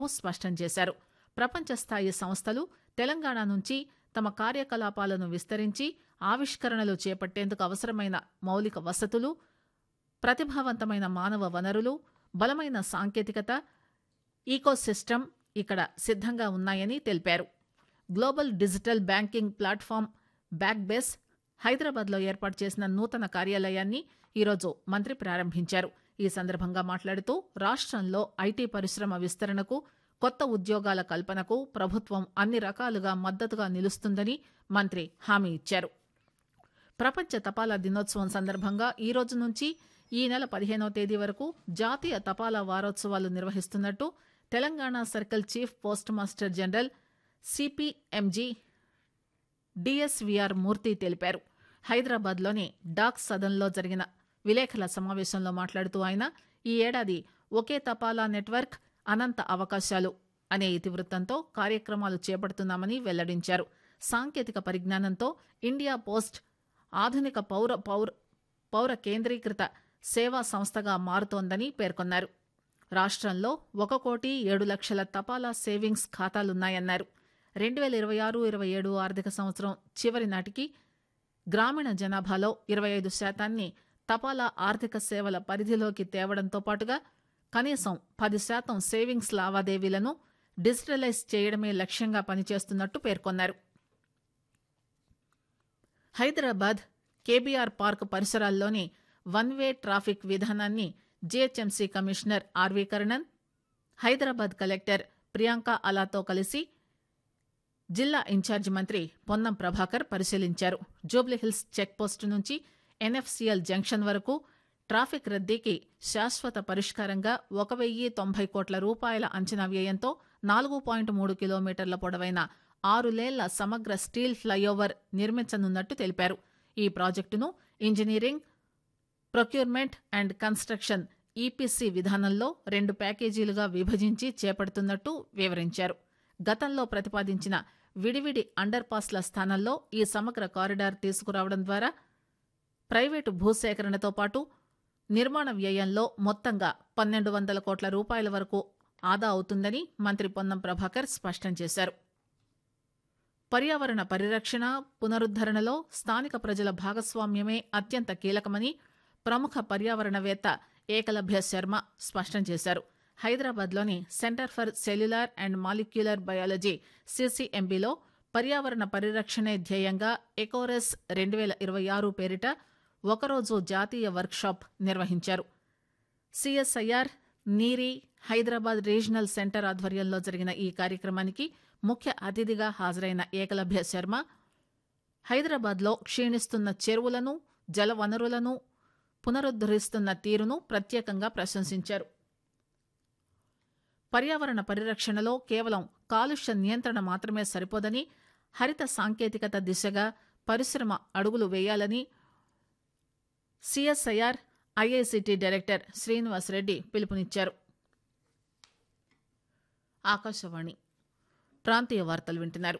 స్పష్టం చేశారు ప్రపంచ స్థాయి సంస్థలు తెలంగాణ నుంచి తమ కార్యకలాపాలను విస్తరించి ఆవిష్కరణలు చేపట్టేందుకు అవసరమైన మౌలిక వసతులు ప్రతిభావంతమైన మానవ వనరులు బలమైన సాంకేతికత ఈకోసిస్టమ్ ఇక్కడ సిద్ధంగా ఉన్నాయని తెలిపారు global digital banking platform Backbase హైదరాబాద్లో ఏర్పాటు చేసిన నూతన కార్యాలయాన్ని ఈరోజు మంత్రి ప్రారంభించారు ఈ సందర్భంగా మాట్లాడుతూ రాష్ట్రంలో ఐటీ పరిశ్రమ విస్తరణకు కొత్త ఉద్యోగాల కల్పనకు ప్రభుత్వం అన్ని రకాలుగా మద్దతుగా నిలుస్తుందని మంత్రి హామీ ఇచ్చారు ప్రపంచ తపాలా దినోత్సవం సందర్భంగా ఈ రోజు నుంచి ఈ నెల పదిహేనవ తేదీ వరకు జాతీయ తపాలా వారోత్సవాలు నిర్వహిస్తున్నట్టు Telangana circle chief post master general CPMG DSVR Murthy తెలిపారు హైదరాబాద్లోని డాక్ సదన్లో జరిగిన విలేకరుల సమావేశంలో మాట్లాడుతూ ఆయన ఈ ఏడాది ఒకే తపాలా నెట్వర్క్ అనంత అవకాశాలు అనే ఇతివృత్తంతో కార్యక్రమాలు చేపడుతున్నామని వెల్లడించారు సాంకేతిక పరిజ్ఞానంతో ఇండియా పోస్ట్ ఆధునిక పౌర పౌర పౌర కేంద్రీకృత సేవా సంస్థగా మారుతోందని పేర్కొన్నారు రాష్ట్రంలో ఒక కోటి ఏడు లక్షల తపాలా సేవింగ్స్ ఖాతాలున్నాయన్నారు రెండు వేల ఇరవై ఆరు ఇరవై ఏడు ఆర్థిక సంవత్సరం చివరి నాటికి గ్రామీణ జనాభాలో ఇరవై ఐదు శాతాన్ని తపాలా ఆర్థిక సేవల పరిధిలోకి తేవడంతో పాటుగా కనీసం పది శాతం సేవింగ్స్ లావాదేవీలను డిజిటలైజ్ చేయడమే లక్ష్యంగా పనిచేస్తున్నట్టు పేర్కొన్నారు హైదరాబాద్ కేబీఆర్ పార్క్ పరిసరాల్లోని వన్ వే ట్రాఫిక్ విధానాన్ని GHMC commissioner RV Karnan Hyderabad collector Priyanka అలాతో కలిసి జిల్లా ఇన్ఛార్జ్ మంత్రి పొన్నం ప్రభాకర్ పరిశీలించారు జూబ్లీహిల్స్ చెక్పోస్టు నుంచి ఎన్ఎఫ్సీఎల్ జంక్షన్ వరకు ట్రాఫిక్ రద్దీకి శాశ్వత పరిష్కారంగా ఒక వెయ్యి తొంభై కోట్ల రూపాయల అంచనా వ్యయంతో నాలుగు పాయింట్ మూడు కిలోమీటర్ల పొడవైన ఆరులేళ్ల సమగ్ర స్టీల్ ఫ్లైఓవర్ నిర్మించనున్నట్టు తెలిపారు ఈ ప్రాజెక్టును engineering procurement and construction EPC విధానంలో రెండు ప్యాకేజీలుగా విభజించి చేపడుతున్నట్టు వివరించారు గతంలో ప్రతిపాదించిన విడివిడి అండర్ పాస్ల స్థానంలో ఈ సమగ్ర కారిడార్ తీసుకురావడం ద్వారా ప్రైవేటు భూసేకరణతో పాటు నిర్మాణ వ్యయంలో మొత్తంగా పన్నెండు వందల కోట్ల రూపాయల వరకు ఆదా అవుతుందని మంత్రి పొన్నం ప్రభాకర్ స్పష్టం చేశారు పర్యావరణ పరిరక్షణ పునరుద్దరణలో స్థానిక ప్రజల భాగస్వామ్యమే అత్యంత కీలకమని ప్రముఖ పర్యావరణవేత్త ఏకలభ్య శర్మ స్పష్టం చేశారు హైదరాబాద్లోని centre for cellular and molecular biology సీసీఎంబీలో పర్యావరణ పరిరక్షణే ధ్యేయంగా ఎకోరెస్ రెండు వేల ఇరవై ఆరు పేరిట ఒకరోజు జాతీయ వర్క్షాప్ నిర్వహించారు CSIR NEERI Hyderabad regional centre ఆధ్వర్యంలో జరిగిన ఈ కార్యక్రమానికి ముఖ్య అతిథిగా హాజరైన ఏకలభ్య శర్మ హైదరాబాద్లో క్షీణిస్తున్న చెరువులను జలవనరులను పునరుద్దరిస్తున్న తీరును ప్రత్యేకంగా ప్రశంసించారు పర్యావరణ పరిరక్షణలో కేవలం కాలుష్య నియంత్రణ మాత్రమే సరిపోదని హరిత సాంకేతికత దిశగా పరిశ్రమ అడుగులు వేయాలని CSIR IICT director Srinivas Reddy పిలుపునిచ్చారు ఆకాశవాణి ప్రాంతీయ వార్తలు వింటున్నారు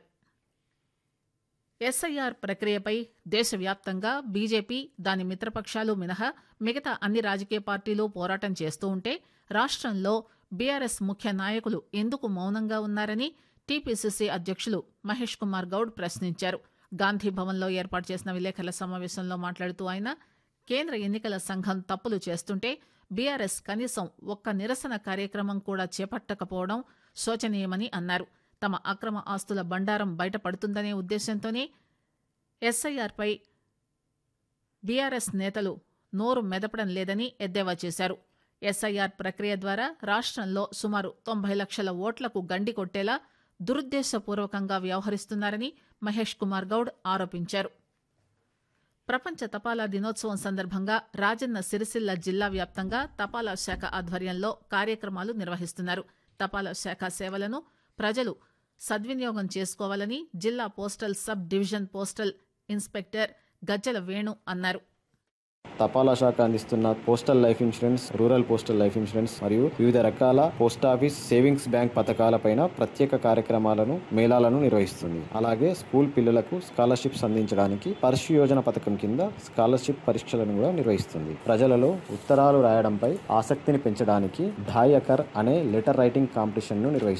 ఎస్ఐఆర్ ప్రక్రియపై దేశవ్యాప్తంగా బీజేపీ దాని మిత్రపక్షాలు మినహా మిగతా అన్ని రాజకీయ పార్టీలు పోరాటం చేస్తూ ఉంటే రాష్ట్రంలో బీఆర్ఎస్ ముఖ్య నాయకులు ఎందుకు మౌనంగా ఉన్నారని టీపీసీసీ అధ్యక్షులు మహేష్ కుమార్ గౌడ్ ప్రశ్నించారు గాంధీ భవన్లో ఏర్పాటు చేసిన విలేకరుల సమావేశంలో మాట్లాడుతూ ఆయన కేంద్ర ఎన్నికల సంఘం తప్పులు చేస్తుంటే బీఆర్ఎస్ కనీసం ఒక్క నిరసన కార్యక్రమం కూడా చేపట్టకపోవడం శోచనీయమని అన్నారు తమ అక్రమ ఆస్తుల బండారం బయటపడుతుందనే ఉద్దేశంతోనే ఎస్ఐఆర్పై బీఆర్ఎస్ నేతలు నోరు మెదపడం లేదని ఎద్దేవా చేశారు ఎస్ఐఆర్ ప్రక్రియ ద్వారా రాష్ట్రంలో సుమారు తొంభై లక్షల ఓట్లకు గండి కొట్టేలా దురుద్దేశపూర్వకంగా వ్యవహరిస్తున్నారని మహేష్ కుమార్ గౌడ్ ఆరోపించారు ప్రపంచ తపాలా దినోత్సవం సందర్భంగా రాజన్న సిరిసిల్ల జిల్లా వ్యాప్తంగా తపాలా శాఖ ఆధ్వర్యంలో కార్యక్రమాలు నిర్వహిస్తున్నారు తపాలా శాఖ సేవలను ప్రజలు సద్వినియోగం చేసుకోవాలని జిల్లా postal sub division postal inspector Gajjala Venu అన్నారు తపాలా శాఖ అందిస్తున్న postal life insurance rural postal life insurance మరియు వివిధ రకాల పోస్ట్ ఆఫీస్ సేవింగ్స్ బ్యాంక్ పథకాలపైన ప్రత్యేక కార్యక్రమాలను మేళాలను నిర్వహిస్తుంది అలాగే స్కూల్ పిల్లలకు స్కాలర్షిప్స్ అందించడానికి పర్షు యోజన పథకం కింద స్కాలర్షిప్ పరీక్షలను కూడా నిర్వహిస్తుంది ప్రజలలో ఉత్తరాలు రాయడంపై ఆసక్తిని పెంచడానికి ఢాయకర్ అనే లెటర్ రైటింగ్ కాంపిటీషన్ ను నిర్వహిస్తుంది